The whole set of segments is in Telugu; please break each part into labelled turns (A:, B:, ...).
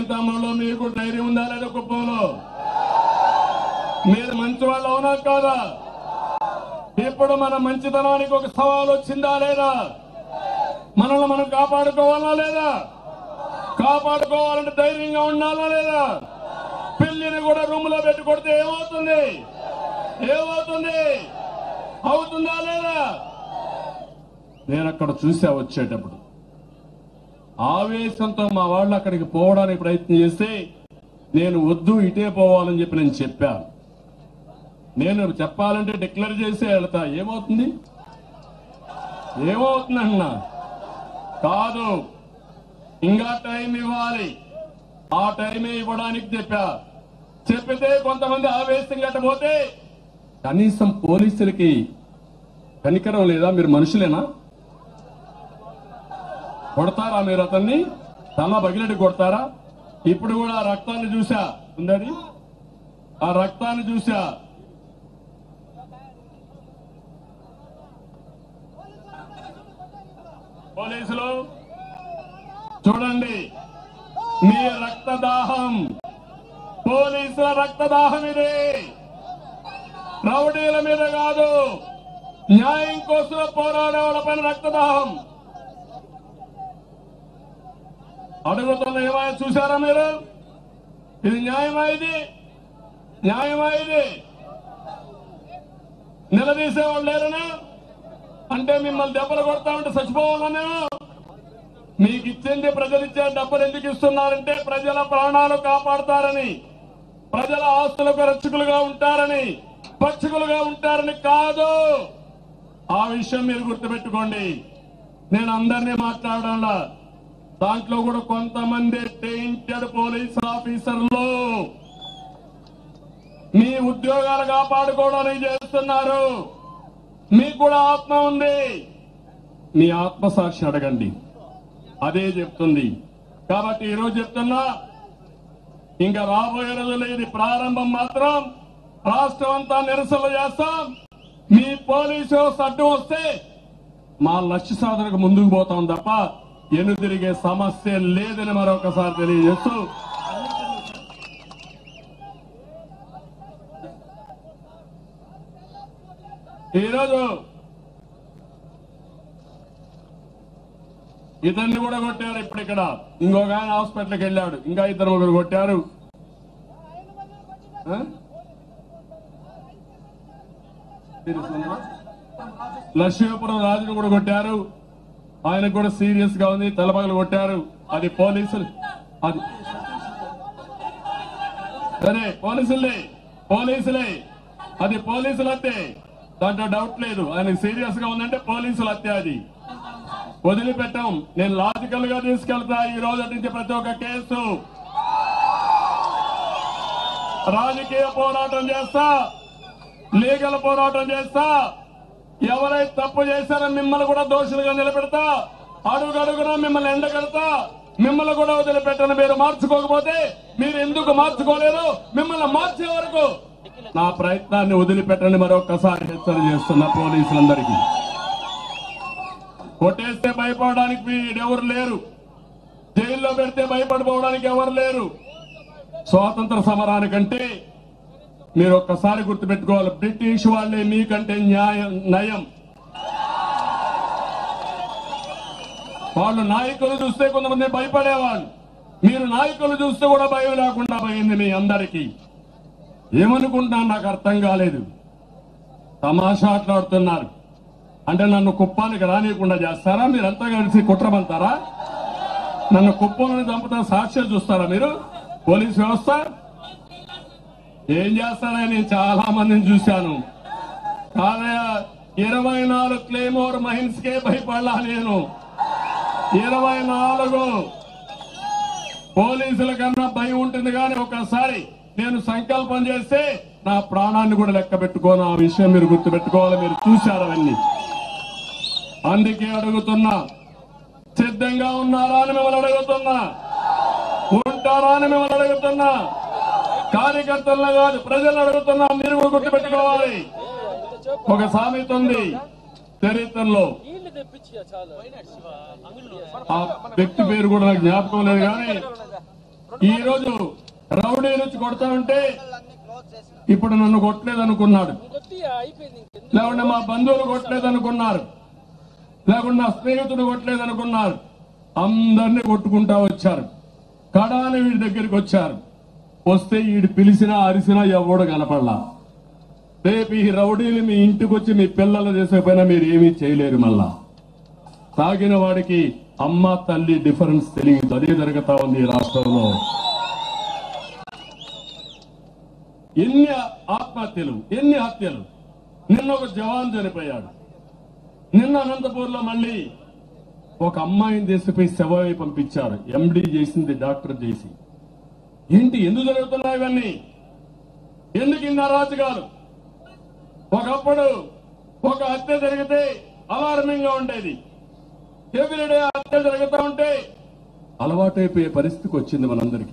A: తమ్ముళ్ళు మీకు ధైర్యం ఉందా లేదా కుప్పంలో మీరు మంచి వాళ్ళు అవునా కాదా ఇప్పుడు మన మంచితనానికి ఒక సవాల్ వచ్చిందా లేదా మనల్ని మనం కాపాడుకోవాలా లేదా కాపాడుకోవాలంటే ధైర్యంగా ఉండాలా లేదా పిల్లిని కూడా రూమ్ లో పెట్టి కొడితే ఏమవుతుంది ఏమవుతుంది అవుతుందా లేదా నేను అక్కడ చూసా వచ్చేటప్పుడు ఆవేశంతో మా వాళ్ళు అక్కడికి పోవడానికి ప్రయత్నం చేస్తే నేను వద్దు ఇటే పోవాలని చెప్పి నేను చెప్పాను నేను చెప్పాలంటే డిక్లేర్ చేసి వెళ్తా ఏమవుతుంది ఏమవుతుంది అన్నా కాదు ఇంకా టైం ఇవ్వాలి ఆ టైమే ఇవ్వడానికి చెప్పా చెప్పితే కొంతమంది ఆవేశం గట్టపోతే కనీసం పోలీసులకి కనికరం లేదా మీరు మనుషులేనా కొడతారా మీరు అతన్ని తల బగిలెట్టి కొడతారా ఇప్పుడు కూడా ఆ రక్తాన్ని చూసా ఉందది ఆ రక్తాన్ని చూసా పోలీసులు చూడండి మీ రక్తదాహం పోలీసుల రక్తదాహం ఇది రౌడీల మీద కాదు న్యాయం కోసం పోరాడే వాళ్ళ పైన రక్తదాహం అడుగుతున్న ఏమైనా చూసారా మీరు ఇది న్యాయమా ఇది న్యాయమా ఇది నిలదీసేవాళ్ళు లేరనా అంటే మిమ్మల్ని దెబ్బలు కొడతా ఉంటే చచ్చిపోవాలని మీకు ఇచ్చింది ప్రజలు ఇచ్చే డబ్బులు ఎందుకు ఇస్తున్నారంటే ప్రజల ప్రాణాలు కాపాడతారని ప్రజల ఆస్తులకు రక్షకులుగా ఉంటారని పక్షకులుగా ఉంటారని కాదు ఆ విషయం మీరు గుర్తుపెట్టుకోండి నేను అందరినీ మాట్లాడాలా దాంట్లో కూడా కొంతమంది టెయింటెడ్ పోలీస్ ఆఫీసర్లు మీ ఉద్యోగాలు కాపాడుకోవడానికి చేస్తున్నారు మీకు కూడా ఆత్మ ఉంది మీ ఆత్మసాక్షి అడగండి అదే చెప్తుంది కాబట్టి ఈరోజు చెప్తున్నా ఇంకా రాబోయే రోజుల్లో ఇది ప్రారంభం మాత్రం రాష్ట్రం అంతా నిరసనలు చేస్తాం మీ పోలీసు వ్యవస్థ అడ్డు వస్తే మా లక్ష్య సాధనకు ముందుకు పోతాం తప్ప ఎను తిరిగే సమస్య లేదని మరొకసారి తెలియజేస్తూ ఈరోజు ఇతన్ని కూడా కొట్టారు ఇప్పుడు ఇక్కడ ఇంకొక ఆయన హాస్పిటల్కి వెళ్ళాడు ఇంకా ఇద్దరు ముగ్గురు కొట్టారు ఆ? తెలుసుందా? లక్ష్మీపురం రాజును కూడా కొట్టారు ఆయనకు కూడా సీరియస్ గా ఉంది తలపగలు కొట్టారు అది పోలీసులు అది సరే పోలీసులే పోలీసులే అది పోలీసులు అత్తే దాంట్లో డౌట్ లేదు ఆయన సీరియస్ గా ఉందంటే పోలీసులు అత్తే అది వదిలిపెట్టాం నేను లాజికల్ గా తీసుకెళ్తా ఈ రోజు నుంచి ప్రతి ఒక్క కేసు రాజకీయ పోరాటం చేస్తా లీగల్ పోరాటం చేస్తా ఎవరైతే తప్పు చేశారో మిమ్మల్ని కూడా దోషులుగా నిలబెడతా అడుగు అడుగునా మిమ్మల్ని ఎండగడతా మిమ్మల్ని కూడా వదిలిపెట్టను మీరు మార్చుకోకపోతే మీరు ఎందుకు మార్చుకోలేరు మిమ్మల్ని మార్చే వరకు నా ప్రయత్నాన్ని వదిలిపెట్టండి మరొకసారి హెచ్చరిక చేస్తున్న పోలీసులందరికీ కొట్టేస్తే భయపడడానికి మీరు ఎవరు లేరు జైల్లో పెడితే భయపడిపోవడానికి ఎవరు లేరు స్వాతంత్ర సమరానికంటే మీరు ఒక్కసారి గుర్తుపెట్టుకోవాలి బ్రిటిష్ వాళ్ళే మీకంటే న్యాయం నయం వాళ్ళు నాయకులు చూస్తే కొంతమంది భయపడేవాళ్ళు మీరు నాయకులు చూస్తే కూడా భయం లేకుండా పోయింది మీ అందరికీ ఏమనుకుంటున్నా నాకు అర్థం కాలేదు తమాషా ఆటలాడుతున్నారు అంటే నన్ను కుప్పానికి రానియకుండా చేస్తారా మీరంతా కలిసి కుట్రమంటారా నన్ను కుప్పంలో చంపుతా సాక్ష్యాలు చూస్తారా మీరు పోలీస్ వ్యవస్థ ఏం చేస్తారని నేను చాలా మందిని చూశాను కాదయ్య ఇరవై నాలుగు క్లేమోర్ మైన్స్ కే భయపడలా నేను ఇరవై నాలుగు పోలీసుల కన్నా భయం ఉంటుంది కానీ ఒకసారి నేను సంకల్పం చేస్తే నా ప్రాణాన్ని కూడా లెక్క పెట్టుకోను ఆ విషయం మీరు గుర్తు పెట్టుకోవాలి మీరు చూశారు అవన్నీ అందుకే అడుగుతున్నా సిద్ధంగా ఉన్నారా అని మిమ్మల్ని అడుగుతున్నా ఉంటారా అని మిమ్మల్ని అడుగుతున్నా కార్యకర్తలను కాదు ప్రజలు అడుగుతున్నా మీరు కూడా గుర్తుపెట్టుకోవాలి ఒక సామెత ఉంది చరిత్రలో
B: నీళ్లు తెప్పించి చాలు
A: ఆ వ్యక్తి పేరు కూడా నాకు జ్ఞాపకం లేదు కానీ ఈ రోజు రౌడీ నుంచి కొడతా ఉంటే
B: అన్ని క్లోజ్ చేసిన
A: ఇప్పుడు నన్ను కొట్టలేదు అనుకున్నాడు
C: కొద్దిగా అయిపోయింది ఇంకెందుకు?
A: లేకుంటే మా బంధువులు కొట్టలేదు అనుకున్నారు లేకుంటే నా స్నేహితుడు కొట్టలేదు అనుకున్నారు అందరినీ కొట్టుకుంటా వచ్చారు కడాని వీడి దగ్గరికి వచ్చారు వస్తే వీడు పిలిచినా అరిసినా ఎవడు కనపడలా రేపు ఈ రౌడీలు మీ ఇంటికి వచ్చి మీ పిల్లలు చేసే పైన మీరు ఏమీ చేయలేరు మళ్ళా తాగిన వాడికి అమ్మ తల్లి డిఫరెన్స్ తెలియదు అదే జరుగుతా ఉంది ఈ రాష్ట్రంలో ఎన్ని ఆత్మహత్యలు ఎన్ని హత్యలు నిన్న ఒక జవాన్ చనిపోయాడు నిన్న అనంతపూర్ లో మళ్ళీ ఒక అమ్మాయిని తీసుకుపోయి శవమై పంపించారు ఎండి చేసింది డాక్టర్ చేసి ఏంటి ఎందుకు జరుగుతున్నాయి ఇవన్నీ ఎందుకు ఇన్ని అరాచకాలు ఒకప్పుడు ఒక హత్య జరిగితే అలార్మింగ్ గా ఉండేది ఎవ్రీడే హత్య జరుగుతూ ఉంటే అలవాటైపోయే పరిస్థితికి వచ్చింది మనందరికీ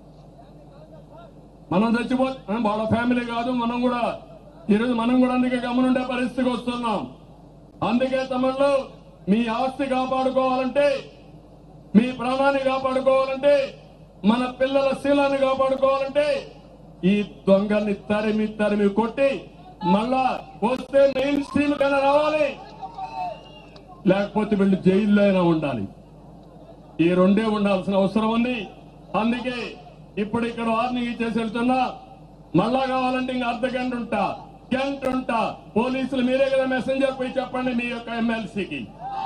A: మనం చచ్చిపో వాళ్ళ ఫ్యామిలీ కాదు మనం కూడా ఈరోజు మనం కూడా అందుకే గమనుండే పరిస్థితికి వస్తున్నాం అందుకే తమిళలో మీ ఆస్తి కాపాడుకోవాలంటే మీ ప్రాణాన్ని కాపాడుకోవాలంటే మన పిల్లల శీలాన్ని కాపాడుకోవాలంటే ఈ దొంగల్ని తరిమి తరిమి కొట్టి మళ్ళా వస్తే మెయిన్ స్ట్రీమ్ కైనా రావాలి లేకపోతే వీళ్ళు జైల్లో అయినా ఉండాలి ఈ రెండే ఉండాల్సిన అవసరం ఉంది అందుకే ఇప్పుడు ఇక్కడ వార్నింగ్ ఇచ్చేసి వెళ్తున్నా మళ్ళా కావాలంటే ఇంకా అర్ధ గంట ఉంటా గంట ఉంటా పోలీసులు మీరే కదా మెసెంజర్ పోయి చెప్పండి మీ యొక్క ఎమ్మెల్సీకి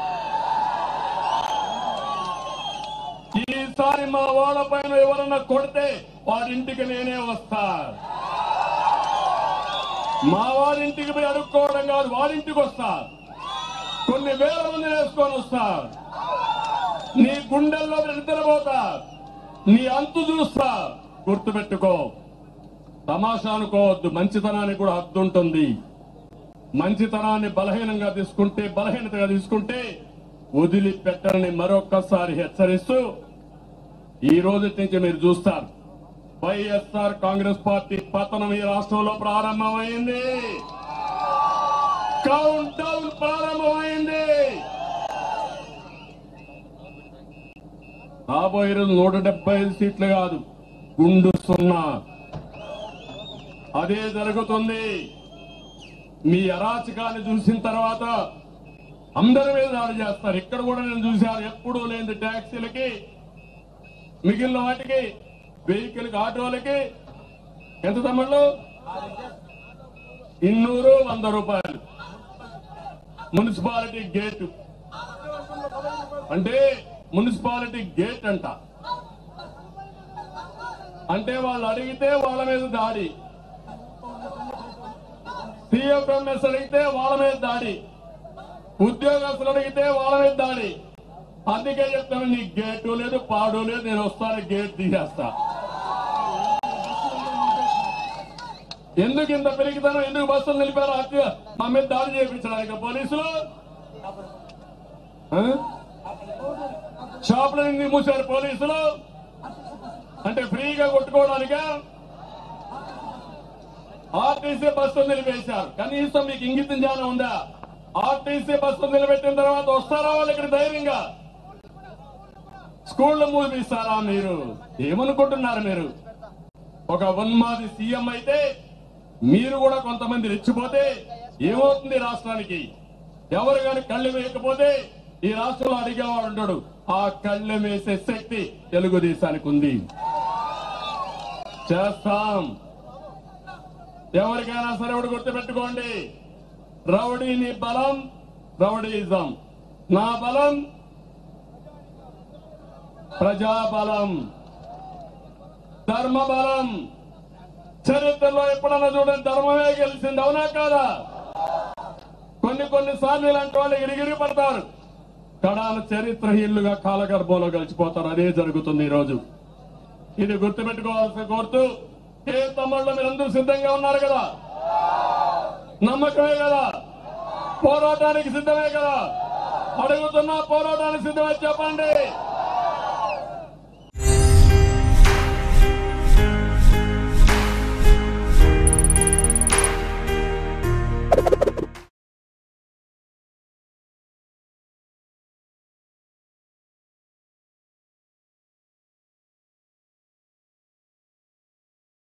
A: ఈసారి మా వాళ్ళ పైన ఎవరన్నా కొడితే వారింటికి నేనే వస్తా మా వారింటికి పోయి అడుక్కోవడం కాదు వారింటికి వస్తా కొన్ని వేల మంది వేసుకొని వస్తా నీ గుండెల్లో నిద్రపోతా నీ అంతు చూస్తా గుర్తుపెట్టుకో తమాషా అనుకోవద్దు మంచితనానికి కూడా హద్దు ఉంటుంది మంచితనాన్ని బలహీనంగా తీసుకుంటే బలహీనతగా తీసుకుంటే వదిలిపెట్టరని మరొక్కసారి హెచ్చరిస్తూ ఈ రోజు నుంచి మీరు చూస్తారు వైఎస్ఆర్ కాంగ్రెస్ పార్టీ పతనం ఈ రాష్ట్రంలో ప్రారంభమైంది కౌంట్ డౌన్ ప్రారంభమైంది రాబోయే రోజు నూట డెబ్బై ఐదు సీట్లు కాదు గుండు సున్నా అదే జరుగుతుంది మీ అరాచకాన్ని చూసిన తర్వాత అందరి మీద దాడి చేస్తారు ఇక్కడ కూడా నేను చూశాను ఎప్పుడూ లేని ట్యాక్సీలకి మిగిలిన వాటికి వెహికల్కి ఆటోలకి ఎంత తమ్ముళ్ళు ఇన్నూరు వంద రూపాయలు మున్సిపాలిటీ గేటు అంటే మున్సిపాలిటీ గేట్ అంట అంటే వాళ్ళు అడిగితే వాళ్ళ మీద దాడి సిఎఫ్ఎంఎస్ అడిగితే వాళ్ళ మీద దాడి ఉద్యోగస్తులు అడిగితే వాళ్ళ మీద దాడి అందుకే చెప్తాను నీ గేటు లేదు పాడు లేదు నేను వస్తాను గేట్ తీసేస్తా ఎందుకు ఇంత పెరిగితాను ఎందుకు బస్సులు నిలిపారు హత్య మా మీద దాడి చేయించడానికి పోలీసులు ఆ? షాపులు ఎందుకు మూసారు పోలీసులు అంటే ఫ్రీగా కొట్టుకోవడానికా ఆర్టీసీ బస్సు నిలిపేశారు కనీసం మీకు ఇంగితం జ్ఞానం ఉందా ఆర్టీసీ బస్సు నిలబెట్టిన తర్వాత వస్తారా వాళ్ళు ఇక్కడ ధైర్యంగా స్కూళ్ళు మూపిస్తారా మీరు ఏమనుకుంటున్నారు మీరు ఒక ఉన్మాది సీఎం అయితే మీరు కూడా కొంతమంది రెచ్చిపోతే ఏమవుతుంది రాష్ట్రానికి ఎవరు కానీ కళ్ళు వేయకపోతే ఈ రాష్ట్రంలో అడిగేవాడు ఉంటాడు ఆ కళ్ళు వేసే శక్తి తెలుగుదేశానికి ఉంది చేస్తాం ఎవరికైనా సరే ఒకటి గుర్తుపెట్టుకోండి రౌడీని బలం రౌడీజం నా బలం ప్రజాబలం ధర్మ బలం చరిత్రలో ఎప్పుడన్నా చూడండి ధర్మమే గెలిచింది అవునా కాదా కొన్ని కొన్ని సార్లు ఇలాంటి వాళ్ళు ఎగిరిగిరి పడతారు కడాల చరిత్రహీనులుగా కాలగర్భంలో గడిచిపోతారు అదే జరుగుతుంది ఈ రోజు ఇది గుర్తుపెట్టుకోవాల్సి కోరుతూ ఏ తమ్ముళ్ళు మీరందరూ సిద్ధంగా ఉన్నారు కదా నమ్మకమే కదా పోరాటానికి సిద్ధమే కదా అడుగుతున్నా పోరాటానికి సిద్ధమే చెప్పండి